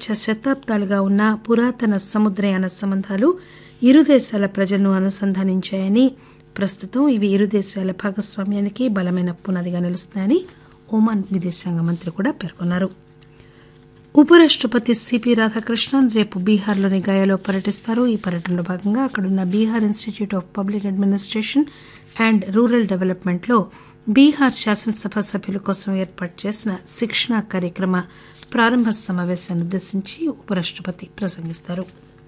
మధ్య శతాబ్దాలుగా ఉన్న పురాతన సముద్రయాన సంబంధాలు ఇరు దేశాల ప్రజలను అనుసంధానించాయని ప్రస్తుతం ఇవి ఇరు దేశాల భాగస్వామ్యానికి బలమైన పునాదిగా నిలుస్తున్నాయని ఒమాన్ విదేశాంగ మంత్రి కూడా పేర్కొన్నారు ఉపరాష్టపతి సిపి రాధాకృష్ణన్ రేపు బీహార్లోని గయాలో పర్యటిస్తారు ఈ పర్యటనలో భాగంగా అక్కడున్న Bihar institute of public administration and rural డెవలప్మెంట్లో బీహార్ శాసనసభ సభ్యుల కోసం ఏర్పాటు చేసిన శిక్షణా కార్యక్రమ ప్రారంభ సమావేశాన్ని ఉద్దేశించి ఉపరాష్టపతి ప్రసంగిస్తారు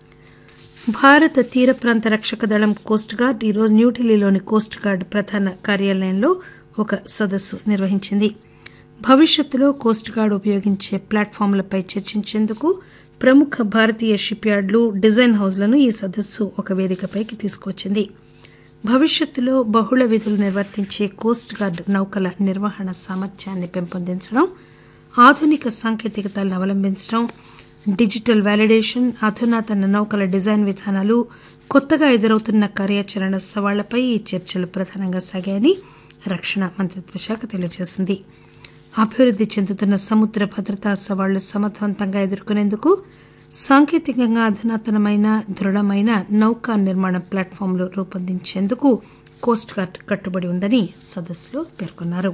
భారత తీర ప్రాంత రక్షక దళం కోస్ట్ గార్డ్ ఈరోజు న్యూఢిల్లీలోని కోస్ట్ గార్డ్ ప్రధాన కార్యాలయంలో ఒక సదస్సు నిర్వహించింది భవిష్యత్తులో కోస్ట్ గార్డ్ ఉపయోగించే ప్లాట్ఫామ్లపై చర్చించేందుకు ప్రముఖ భారతీయ షిప్ యార్డులు డిజైన్ హౌస్లను ఈ సదస్సు ఒక వేదికపైకి తీసుకువచ్చింది భవిష్యత్తులో బహుళ విధులు నిర్వర్తించే కోస్ట్ గార్డ్ నౌకల నిర్వహణ సామర్థ్యాన్ని పెంపొందించడం ఆధునిక సాంకేతికతలను అవలంబించడం డిజిటల్ వ్యాలిడేషన్ అధునాతన నౌకల డిజైన్ విధానాలు కొత్తగా ఎదురవుతున్న కార్యాచరణ సవాళ్లపై ఈ చర్చలు ప్రధానంగా సాగాయని రక్షణ మంత్రిత్వ శాఖ తెలియజేసింది అభివృద్ది చెందుతున్న సముద్ర భద్రతా సవాళ్లు సమర్థవంతంగా ఎదుర్కొనేందుకు సాంకేతికంగా అధునాతనమైన దృఢమైన నౌకా నిర్మాణ ప్లాట్ఫామ్లు రూపొందించేందుకు కోస్ట్ గార్డ్ కట్టుబడి ఉందని సదస్సులో పేర్కొన్నారు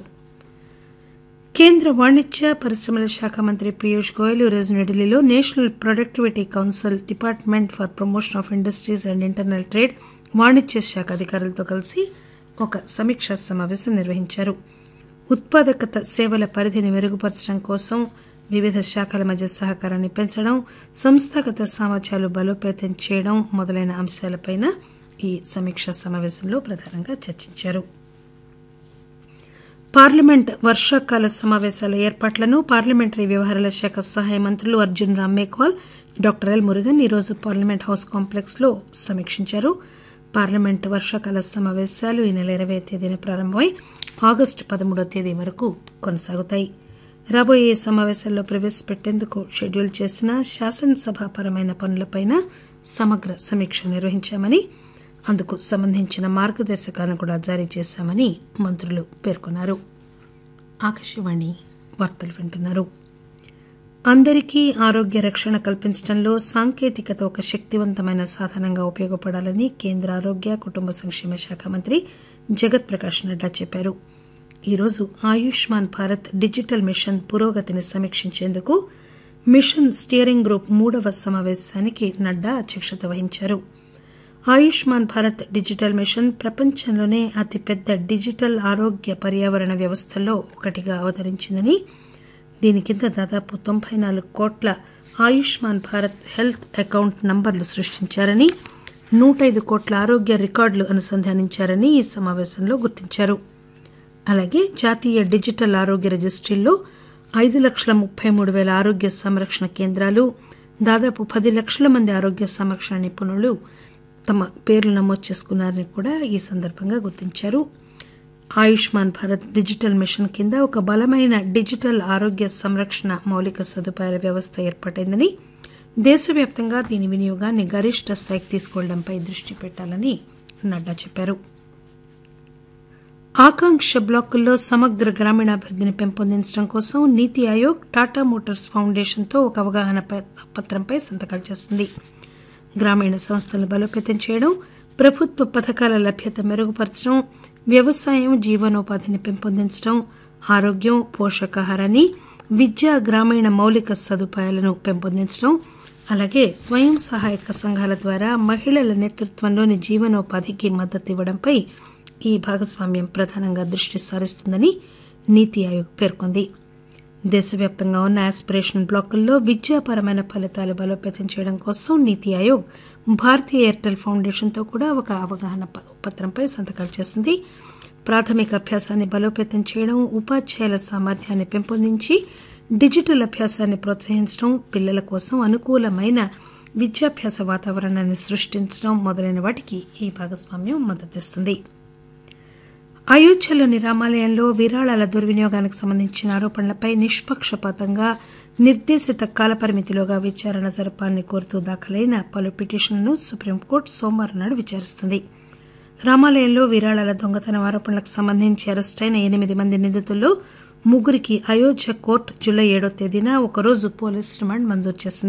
కేంద్ర వాణిజ్య పరిశ్రమల శాఖ మంత్రి పీయూష్ గోయల్ ఈరోజు న్యూఢిల్లీలో national productivity council department for promotion of industries and internal trade వాణిజ్య శాఖ అధికారులతో కలిసి ఒక సమీక్షా సమావేశం నిర్వహించారు ఉత్పాదకత సేవల పరిధిని మెరుగుపరచడం కోసం వివిధ శాఖల మధ్య సహకారాన్ని పెంచడం సంస్థాగత సామర్థ్యాలు బలోపేతం చేయడం మొదలైన అంశాలపై ఈ సమీక్షా సమావేశంలో ప్రధానంగా చర్చించారు పార్లమెంట్ వర్షాకాల సమావేశాల ఏర్పాట్లను పార్లమెంటరీ వ్యవహారాల శాఖ సహాయ మంత్రులు అర్జున్ రామ్ మేఘ్వాల్ డాక్టర్ ఎల్ మురుగన్ ఈరోజు పార్లమెంట్ హౌస్ కాంప్లెక్స్ లో సమీక్షించారు పార్లమెంట్ వర్షాకాల సమావేశాలు ఈ నెల ఇరవై తేదీన ప్రారంభమై ఆగస్టు పదమూడవ తేదీ వరకు కొనసాగుతాయి రాబోయే ఈ సమావేశాల్లో ప్రవేశపెట్టేందుకు షెడ్యూల్ చేసిన శాసనసభాపరమైన పనులపై సమగ్ర సమీక్ష నిర్వహించామని అందుకు సంబంధించిన మార్గదర్శకాలను కూడా జారీ చేశామని మంత్రులు పేర్కొన్నారు ఆకాశవాణి వార్తలు వింటున్నారు అందరికీ ఆరోగ్య రక్షణ కల్పించడంలో సాంకేతికత ఒక శక్తివంతమైన సాధనంగా ఉపయోగపడాలని కేంద్ర ఆరోగ్య కుటుంబ సంక్షేమ శాఖ మంత్రి జగత్ ప్రకాష్ నడ్డా చెప్పారు ఈరోజు ఆయుష్మాన్ భారత్ డిజిటల్ మిషన్ పురోగతిని సమీక్షించేందుకు మిషన్ స్టీరింగ్ గ్రూప్ మూడవ సమావేశానికి నడ్డా అధ్యక్షత వహించారు ఆయుష్మాన్ భారత్ డిజిటల్ మిషన్ ప్రపంచంలోనే అతిపెద్ద డిజిటల్ ఆరోగ్య పర్యావరణ వ్యవస్థల్లో ఒకటిగా అవతరించిందని దీని కింద దాదాపు తొంభై నాలుగు కోట్ల ఆయుష్మాన్ భారత్ హెల్త్ అకౌంట్ నంబర్లు సృష్టించారని నూట ఐదు కోట్ల ఆరోగ్య రికార్డులు అనుసంధానించారని ఈ సమావేశంలో గుర్తించారు అలాగే జాతీయ డిజిటల్ ఆరోగ్య రిజిస్ట్రీల్లో ఐదు లక్షల ముప్పై మూడు వేల ఆరోగ్య సంరక్షణ కేంద్రాలు దాదాపు పది లక్షల మంది ఆరోగ్య సంరక్షణ నిపుణులు తమ పేర్లు నమోదు చేసుకున్నారని కూడా ఈ సందర్భంగా గుర్తించారు ఆయుష్మాన్ భారత్ డిజిటల్ మిషన్ కింద ఒక బలమైన డిజిటల్ ఆరోగ్య సంరక్షణ మౌలిక సదుపాయాల వ్యవస్థ ఏర్పాటైందని దేశవ్యాప్తంగా దీని వినియోగాన్ని గరిష్ట స్థాయికి తీసుకెళ్లడంపై దృష్టి పెట్టాలని నడ్డా చెప్పారు ఆకాంక్ష బ్లాకుల్లో సమగ్ర గ్రామీణాభివృద్ధిని పెంపొందించడం కోసం నీతి ఆయోగ్ టాటా మోటార్స్ ఫౌండేషన్తో ఒక అవగాహన పత్రంపై సంతకాలు చేసింది గ్రామీణ సంస్థలను బలోపేతం చేయడం ప్రభుత్వ పథకాల లభ్యత మెరుగుపరచడం వ్యవసాయం జీవనోపాధిని పెంపొందించడం ఆరోగ్యం పోషకాహారాన్ని విద్య గ్రామీణ మౌలిక సదుపాయాలను పెంపొందించడం అలాగే స్వయం సహాయక సంఘాల ద్వారా మహిళల నేతృత్వంలోని జీవనోపాధికి మద్దతు ఇవ్వడంపై ఈ భాగస్వామ్యం ప్రధానంగా దృష్టి సారిస్తుందని నీతి ఆయోగ్ పేర్కొంది దేశవ్యాప్తంగా ఉన్న ఆస్పిరేషన్ బ్లాకుల్లో విద్యాపరమైన ఫలితాలు బలోపేతం చేయడం కోసం నీతి ఆయోగ్ భారతీయ ఎయిర్టెల్ ఫౌండేషన్తో కూడా ఒక అవగాహన పత్రంపై సంతకాలు చేసింది ప్రాథమిక అభ్యాసాన్ని బలోపేతం చేయడం ఉపాధ్యాయుల సామర్థ్యాన్ని పెంపొందించి డిజిటల్ అభ్యాసాన్ని ప్రోత్సహించడం పిల్లల కోసం అనుకూలమైన విద్యాభ్యాస వాతావరణాన్ని సృష్టించడం మొదలైన వాటికి ఈ భాగస్వామ్యం మద్దతిస్తుంది అయోధ్యలోని రామాలయంలో విరాళాల దుర్వినియోగానికి సంబంధించిన ఆరోపణలపై నిష్పక్షపాతంగా నిర్దేశిత కాలపరిమితిలోగా విచారణ జరపాలని కోరుతూ దాఖలైన పలు పిటిషన్లను సుప్రీంకోర్టు సోమవారం నాడు విచారిస్తుంది రామాలయంలో విరాళాల దొంగతనం ఆరోపణలకు సంబంధించి అరెస్టైన ఎనిమిది మంది నిందితుల్లో ముగ్గురికి అయోధ్య కోర్టు జూలై ఏడో తేదీన ఒకరోజు పోలీస్ రిమాండ్ మంజూరు చేసింది